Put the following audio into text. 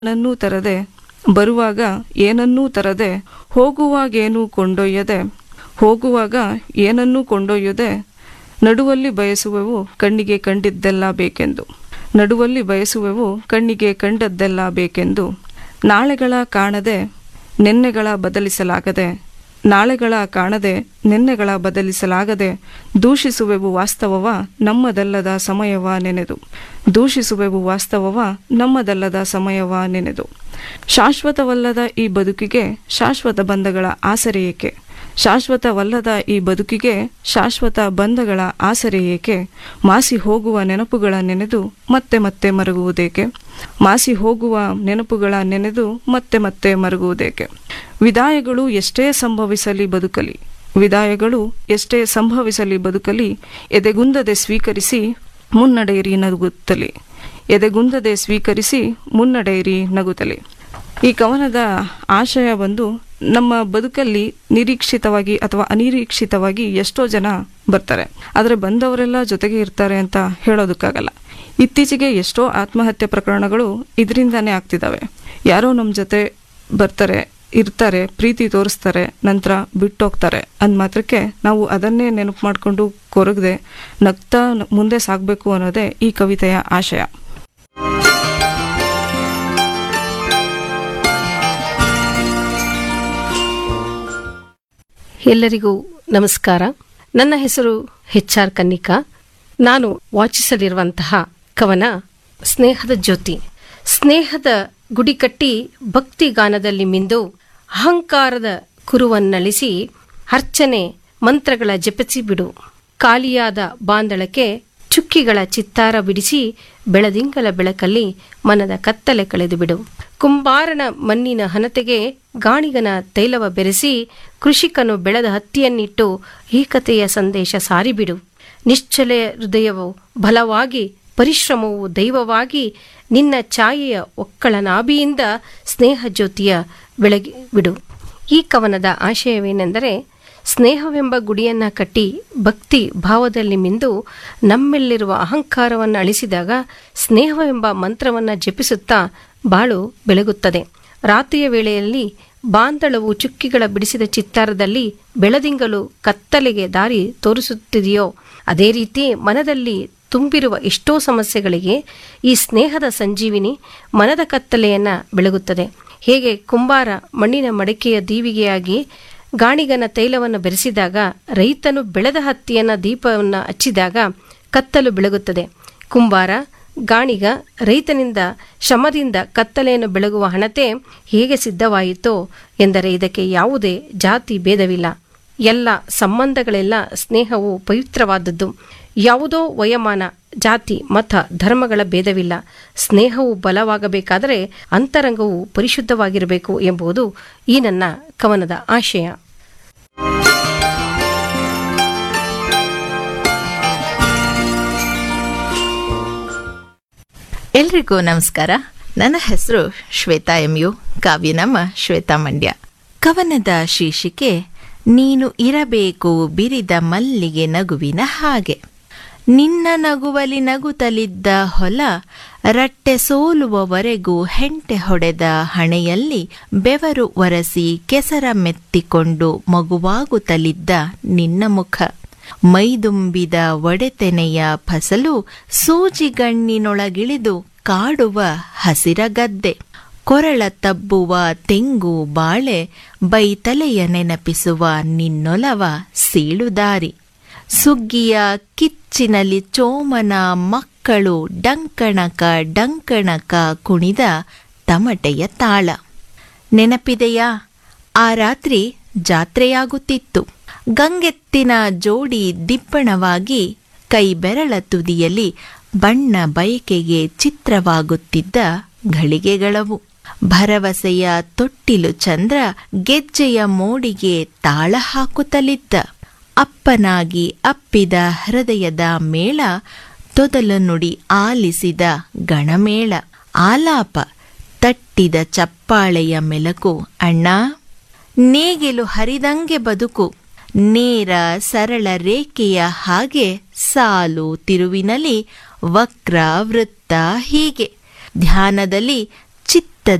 ಏನನ್ನೂ ತರದೆ ಬರುವಾಗ ಏನನ್ನೂ ತರದೆ ಹೋಗುವಾಗೇನೂ ಕೊಂಡೊಯ್ಯದೆ ಹೋಗುವಾಗ ಏನನ್ನೂ ಕೊಂಡೊಯ್ಯದೆ ನಡುವಲ್ಲಿ ಬಯಸುವೆವು ಕಣ್ಣಿಗೆ ಕಂಡಿದ್ದೆಲ್ಲ ಬೇಕೆಂದು ನಡುವಲ್ಲಿ ಬಯಸುವೆವು ಕಣ್ಣಿಗೆ ಕಂಡದ್ದೆಲ್ಲ ಬೇಕೆಂದು ನಾಳೆಗಳ ಕಾಣದೆ ನೆನ್ನೆಗಳ ಬದಲಿಸಲಾಗದೆ ನಾಳೆಗಳ ಕಾಣದೆ ನೆನ್ನೆಗಳ ಬದಲಿಸಲಾಗದೆ ದೂಷಿಸುವೆವು ವಾಸ್ತವವ ನಮ್ಮದಲ್ಲದ ಸಮಯವ ನೆನೆದು ದೂಷಿಸುವೆವು ವಾಸ್ತವವ ನಮ್ಮದಲ್ಲದ ಸಮಯವ ನೆನೆದು ಶಾಶ್ವತವಲ್ಲದ ಈ ಬದುಕಿಗೆ ಶಾಶ್ವತ ಬಂಧಗಳ ಆಸರೆ ಏಕೆ ಶಾಶ್ವತವಲ್ಲದ ಈ ಬದುಕಿಗೆ ಶಾಶ್ವತ ಬಂಧಗಳ ಆಸರೆ ಏಕೆ ಮಾಸಿ ಹೋಗುವ ನೆನಪುಗಳ ನೆನೆದು ಮತ್ತೆ ಮತ್ತೆ ಮರುಗುವುದೇಕೆ ಮಾಸಿ ಹೋಗುವ ನೆನಪುಗಳ ನೆನೆದು ಮತ್ತೆ ಮತ್ತೆ ಮರುಗುವುದೇಕೆ ವಿದಾಯಗಳು ಎಷ್ಟೇ ಸಂಭವಿಸಲಿ ಬದುಕಲಿ ವಿದಾಯಗಳು ಎಷ್ಟೇ ಸಂಭವಿಸಲಿ ಬದುಕಲಿ ಎದೆಗುಂದದೆ ಸ್ವೀಕರಿಸಿ ಮುನ್ನಡೆಯಿರಿ ನಗುತ್ತಲಿ ಎದೆಗುಂದದೆ ಸ್ವೀಕರಿಸಿ ಮುನ್ನಡೆಯಿರಿ ನಗುತ್ತಲಿ ಈ ಕವನದ ಆಶಯ ಬಂದು ನಮ್ಮ ಬದುಕಲ್ಲಿ ನಿರೀಕ್ಷಿತವಾಗಿ ಅಥವಾ ಅನಿರೀಕ್ಷಿತವಾಗಿ ಎಷ್ಟೋ ಜನ ಬರ್ತಾರೆ ಆದರೆ ಬಂದವರೆಲ್ಲ ಜೊತೆಗೆ ಇರ್ತಾರೆ ಅಂತ ಹೇಳೋದಕ್ಕಾಗಲ್ಲ ಇತ್ತೀಚೆಗೆ ಎಷ್ಟೋ ಆತ್ಮಹತ್ಯೆ ಪ್ರಕರಣಗಳು ಇದರಿಂದಾನೇ ಆಗ್ತಿದ್ದಾವೆ ಯಾರೋ ನಮ್ಮ ಜೊತೆ ಬರ್ತಾರೆ ಇರ್ತಾರೆ ಪ್ರೀತಿ ತೋರಿಸ್ತಾರೆ ನಂತರ ಬಿಟ್ಟೋಗ್ತಾರೆ ಅಂದ ಮಾತ್ರಕ್ಕೆ ನಾವು ಅದನ್ನೇ ನೆನಪು ಮಾಡಿಕೊಂಡು ಕೊರಗದೆ ನಗ್ತಾ ಮುಂದೆ ಸಾಗಬೇಕು ಅನ್ನೋದೇ ಈ ಕವಿತೆಯ ಆಶಯ ಎಲ್ಲರಿಗೂ ನಮಸ್ಕಾರ ನನ್ನ ಹೆಸರು ಹೆಚ್ ಆರ್ ಕನ್ನಿಕಾ ನಾನು ವಾಚಿಸಲಿರುವಂತಹ ಕವನ ಸ್ನೇಹದ ಜ್ಯೋತಿ ಸ್ನೇಹದ ಗುಡಿ ಕಟ್ಟಿ ಭಕ್ತಿ ಗಾನದಲ್ಲಿ ಮಿಂದು ಅಹಂಕಾರದ ಕುರುವನ್ನಳಿಸಿ ಅರ್ಚನೆ ಮಂತ್ರಗಳ ಜಪಿಸಿ ಬಿಡು ಖಾಲಿಯಾದ ಬಾಂದಳಕ್ಕೆ ಚುಕ್ಕಿಗಳ ಚಿತ್ತಾರ ಬಿಡಿಸಿ ಬೆಳದಿಂಗಲ ಬೆಳಕಲ್ಲಿ ಮನದ ಕತ್ತಲೆ ಕಳೆದು ಬಿಡು ಕುಂಬಾರನ ಮಣ್ಣಿನ ಹನತೆಗೆ ಗಾಣಿಗನ ತೈಲವ ಬೆರೆಸಿ ಕೃಷಿಕನು ಬೆಳೆದ ಹತ್ತಿಯನ್ನಿಟ್ಟು ಏಕತೆಯ ಸಂದೇಶ ಸಾರಿಬಿಡು ನಿಶ್ಚಲ ಹೃದಯವು ಬಲವಾಗಿ ಪರಿಶ್ರಮವು ದೈವವಾಗಿ ನಿನ್ನ ಛಾಯೆಯ ಒಕ್ಕಳನಾಭಿಯಿಂದ ಸ್ನೇಹ ಜ್ಯೋತಿಯ ಬೆಳಗಿ ಬಿಡು ಈ ಕವನದ ಆಶಯವೇನೆಂದರೆ ಸ್ನೇಹವೆಂಬ ಗುಡಿಯನ್ನ ಕಟ್ಟಿ ಭಕ್ತಿ ಭಾವದಲ್ಲಿ ಮಿಂದು ನಮ್ಮೆಲ್ಲಿರುವ ಅಹಂಕಾರವನ್ನು ಅಳಿಸಿದಾಗ ಸ್ನೇಹವೆಂಬ ಮಂತ್ರವನ್ನು ಜಪಿಸುತ್ತಾ ಬಾಳು ಬೆಳಗುತ್ತದೆ ರಾತ್ರಿಯ ವೇಳೆಯಲ್ಲಿ ಬಾಂದಳವು ಚುಕ್ಕಿಗಳ ಬಿಡಿಸಿದ ಚಿತ್ತಾರದಲ್ಲಿ ಬೆಳದಿಂಗಲು ಕತ್ತಲೆಗೆ ದಾರಿ ತೋರಿಸುತ್ತಿದೆಯೋ ಅದೇ ರೀತಿ ಮನದಲ್ಲಿ ತುಂಬಿರುವ ಎಷ್ಟೋ ಸಮಸ್ಯೆಗಳಿಗೆ ಈ ಸ್ನೇಹದ ಸಂಜೀವಿನಿ ಮನದ ಕತ್ತಲೆಯನ್ನ ಬೆಳಗುತ್ತದೆ ಹೇಗೆ ಕುಂಬಾರ ಮಣ್ಣಿನ ಮಡಿಕೆಯ ದೀವಿಗೆಯಾಗಿ ಗಾಣಿಗನ ತೈಲವನ್ನು ಬೆರೆಸಿದಾಗ ರೈತನು ಬೆಳೆದ ಹತ್ತಿಯನ್ನ ದೀಪವನ್ನು ಹಚ್ಚಿದಾಗ ಕತ್ತಲು ಬೆಳಗುತ್ತದೆ ಕುಂಬಾರ ಗಾಣಿಗ ರೈತನಿಂದ ಶ್ರಮದಿಂದ ಕತ್ತಲೆಯನ್ನು ಬೆಳಗುವ ಹಣತೆ ಹೇಗೆ ಸಿದ್ಧವಾಯಿತೋ ಎಂದರೆ ಇದಕ್ಕೆ ಯಾವುದೇ ಜಾತಿ ಭೇದವಿಲ್ಲ ಎಲ್ಲ ಸಂಬಂಧಗಳೆಲ್ಲ ಸ್ನೇಹವು ಪವಿತ್ರವಾದದ್ದು ಯಾವುದೋ ವಯಮಾನ ಜಾತಿ ಮತ ಧರ್ಮಗಳ ಭೇದವಿಲ್ಲ ಸ್ನೇಹವು ಬಲವಾಗಬೇಕಾದರೆ ಅಂತರಂಗವು ಪರಿಶುದ್ಧವಾಗಿರಬೇಕು ಎಂಬುದು ಈ ನನ್ನ ಕವನದ ಆಶಯ ಎಲ್ರಿಗೂ ನಮಸ್ಕಾರ ನನ್ನ ಹೆಸರು ಶ್ವೇತಾ ಎಂ ಯು ಕಾವ್ಯನಮ್ಮ ಶ್ವೇತಾ ಮಂಡ್ಯ ಕವನದ ಶೀರ್ಷಿಕೆ ನೀನು ಇರಬೇಕು ಬಿರಿದ ಮಲ್ಲಿಗೆ ನಗುವಿನ ಹಾಗೆ ನಿನ್ನ ನಗುವಲಿ ನಗುತ್ತಲಿದ್ದ ಹೊಲ ರಟ್ಟೆ ಸೋಲುವವರೆಗೂ ಹೆಂಟೆ ಹೊಡೆದ ಹಣೆಯಲ್ಲಿ ಬೆವರು ಒರೆಸಿ ಕೆಸರ ಮೆತ್ತಿಕೊಂಡು ಮಗುವಾಗುತ್ತಲಿದ್ದ ನಿನ್ನ ಮುಖ ಮೈದುಂಬಿದ ಒಡೆತೆನೆಯ ಫಸಲು ಸೂಜಿಗಣ್ಣಿನೊಳಗಿಳಿದು ಕಾಡುವ ಹಸಿರ ಗದ್ದೆ ಕೊರಳ ತಬ್ಬುವ ತೆಂಗು ಬಾಳೆ ಬೈತಲೆಯ ನೆನಪಿಸುವ ನಿನ್ನೊಲವ ಸೀಳುದಾರಿ ಸುಗ್ಗಿಯ ಕಿಚ್ಚಿನಲ್ಲಿ ಚೋಮನ ಮಕ್ಕಳು ಡಂಕಣಕ ಡಂಕಣಕ ಕುಣಿದ ತಮಟೆಯ ತಾಳ ನೆನಪಿದೆಯಾ ಆ ರಾತ್ರಿ ಜಾತ್ರೆಯಾಗುತ್ತಿತ್ತು ಗಂಗೆತ್ತಿನ ಜೋಡಿ ದಿಪ್ಪಣವಾಗಿ ಕೈ ಬೆರಳ ತುದಿಯಲ್ಲಿ ಬಣ್ಣ ಬಯಕೆಗೆ ಚಿತ್ರವಾಗುತ್ತಿದ್ದ ಘಳಿಗೆಗಳವು ಭರವಸೆಯ ತೊಟ್ಟಿಲು ಚಂದ್ರ ಗೆಜ್ಜೆಯ ಮೋಡಿಗೆ ತಾಳ ಹಾಕುತ್ತಲಿದ್ದ ಅಪ್ಪನಾಗಿ ಅಪ್ಪಿದ ಹೃದಯದ ಮೇಳ ತೊದಲು ನುಡಿ ಆಲಿಸಿದ ಗಣಮೇಳ ಆಲಾಪ ತಟ್ಟಿದ ಚಪ್ಪಾಳೆಯ ಮೆಲಕು ಅಣ್ಣ ನೇಗಿಲು ಹರಿದಂಗೆ ಬದುಕು ನೇರ ಸರಳ ರೇಖೆಯ ಹಾಗೆ ಸಾಲು ತಿರುವಿನಲ್ಲಿ ವಕ್ರ ವೃತ್ತ ಹೀಗೆ ಧ್ಯಾನದಲ್ಲಿ